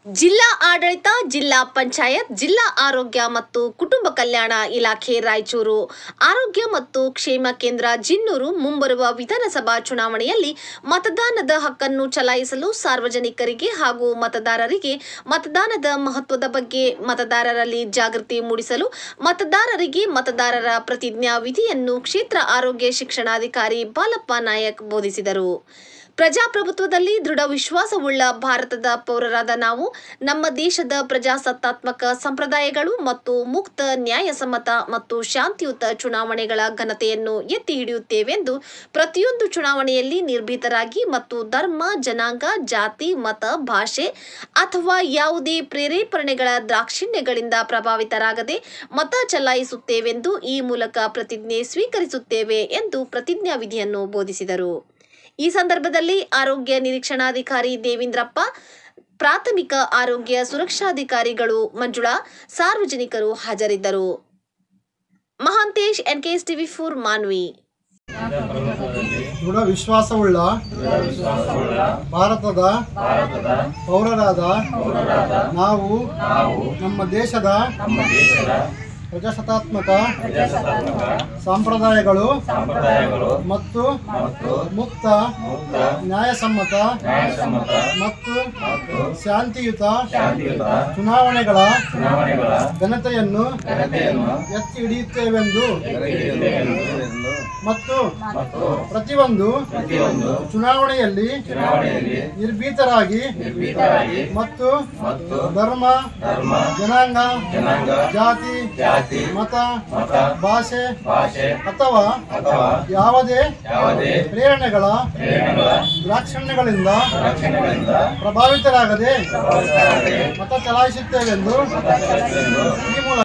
ಜಿಲ್ಲಾ ಆಡಳಿತ ಜಿಲ್ಲಾ ಪಂಚಾಯತ್ ಜಿಲ್ಲಾ ಆರೋಗ್ಯ ಮತ್ತು ಕುಟುಂಬ ಕಲ್ಯಾಣ ಇಲಾಖೆ ರಾಯಚೂರು ಆರೋಗ್ಯ ಮತ್ತು ಕ್ಷೇಮ ಕೇಂದ್ರ ಜಿನ್ನೂರು ಮುಂಬರುವ ವಿಧಾನಸಭಾ ಚುನಾವಣೆಯಲ್ಲಿ ಮತದಾನದ ಹಕ್ಕನ್ನು ಚಲಾಯಿಸಲು ಸಾರ್ವಜನಿಕರಿಗೆ ಹಾಗೂ ಮತದಾರರಿಗೆ ಮತದಾನದ ಮಹತ್ವದ ಬಗ್ಗೆ ಮತದಾರರಲ್ಲಿ ಜಾಗೃತಿ ಮೂಡಿಸಲು ಮತದಾರರಿಗೆ ಮತದಾರರ ಪ್ರತಿಜ್ಞಾ ವಿಧಿಯನ್ನು ಕ್ಷೇತ್ರ ಆರೋಗ್ಯ ಶಿಕ್ಷಣಾಧಿಕಾರಿ ಬಾಲಪ್ಪ ನಾಯಕ್ ಬೋಧಿಸಿದರು ಪ್ರಜಾಪ್ರಭುತ್ವದಲ್ಲಿ ದೃಢ ವಿಶ್ವಾಸವುಳ್ಳ ಭಾರತದ ಪೌರರಾದ ನಾವು ನಮ್ಮ ದೇಶದ ಪ್ರಜಾಸತ್ತಾತ್ಮಕ ಸಂಪ್ರದಾಯಗಳು ಮತ್ತು ಮುಕ್ತ ನ್ಯಾಯಸಮ್ಮತ ಮತ್ತು ಶಾಂತಿಯುತ ಚುನಾವಣೆಗಳ ಘನತೆಯನ್ನು ಎತ್ತಿ ಹಿಡಿಯುತ್ತೇವೆಂದು ಪ್ರತಿಯೊಂದು ಚುನಾವಣೆಯಲ್ಲಿ ನಿರ್ಭೀತರಾಗಿ ಮತ್ತು ಧರ್ಮ ಜನಾಂಗ ಜಾತಿ ಮತ ಭಾಷೆ ಅಥವಾ ಯಾವುದೇ ಪ್ರೇರೇಪಣೆಗಳ ದಾಕ್ಷಿಣ್ಯಗಳಿಂದ ಪ್ರಭಾವಿತರಾಗದೆ ಮತ ಚಲಾಯಿಸುತ್ತೇವೆಂದು ಈ ಮೂಲಕ ಪ್ರತಿಜ್ಞೆ ಸ್ವೀಕರಿಸುತ್ತೇವೆ ಎಂದು ಪ್ರತಿಜ್ಞಾ ವಿಧಿಯನ್ನು ಬೋಧಿಸಿದರು ಈ ಸಂದರ್ಭದಲ್ಲಿ ಆರೋಗ್ಯ ನಿರೀಕ್ಷಣಾಧಿಕಾರಿ ದೇವೇಂದ್ರಪ್ಪ ಪ್ರಾಥಮಿಕ ಆರೋಗ್ಯ ಸುರಕ್ಷಾಧಿಕಾರಿಗಳು ಮಂಜುಳಾ ಸಾರ್ವಜನಿಕರು ಹಾಜರಿದ್ದರು Mahantesh NKS TV four Manvi ದೃಢ ವಿಶ್ವಾಸವುಳ್ಳ ಭಾರತದ ಪೌರರಾದ ನಾವು ನಮ್ಮ ದೇಶದ ಪ್ರಜಾಸತ್ತಾತ್ಮಕ ಸಂಪ್ರದಾಯಗಳು ಮತ್ತು ಮುಕ್ತ ನ್ಯಾಯಸಮ್ಮತ ಮತ್ತು ಶಾಂತಿಯುತ ಚುನಾವಣೆಗಳ ಘನತೆಯನ್ನು ಎತ್ತಿ ಹಿಡಿಯುತ್ತೇವೆಂದು ಮತ್ತು ಪ್ರತಿಯೊಂದು ಚುನಾವಣೆಯಲ್ಲಿ ನಿರ್ಭೀತರಾಗಿ ಮತ್ತು ಧರ್ಮ ಜನಾಂಗ ಜಾತಿ ಮತ ಭಾಷೆ ಅಥವಾ ಯಾವುದೇ ಪ್ರೇರಣೆಗಳ ದಾಕ್ಷಿಣ್ಯಗಳಿಂದ ಪ್ರಭಾವಿತರಾಗದೆ ಮತ ಚಲಾಯಿಸುತ್ತೇವೆಂದು ಈ ಮೂಲಕ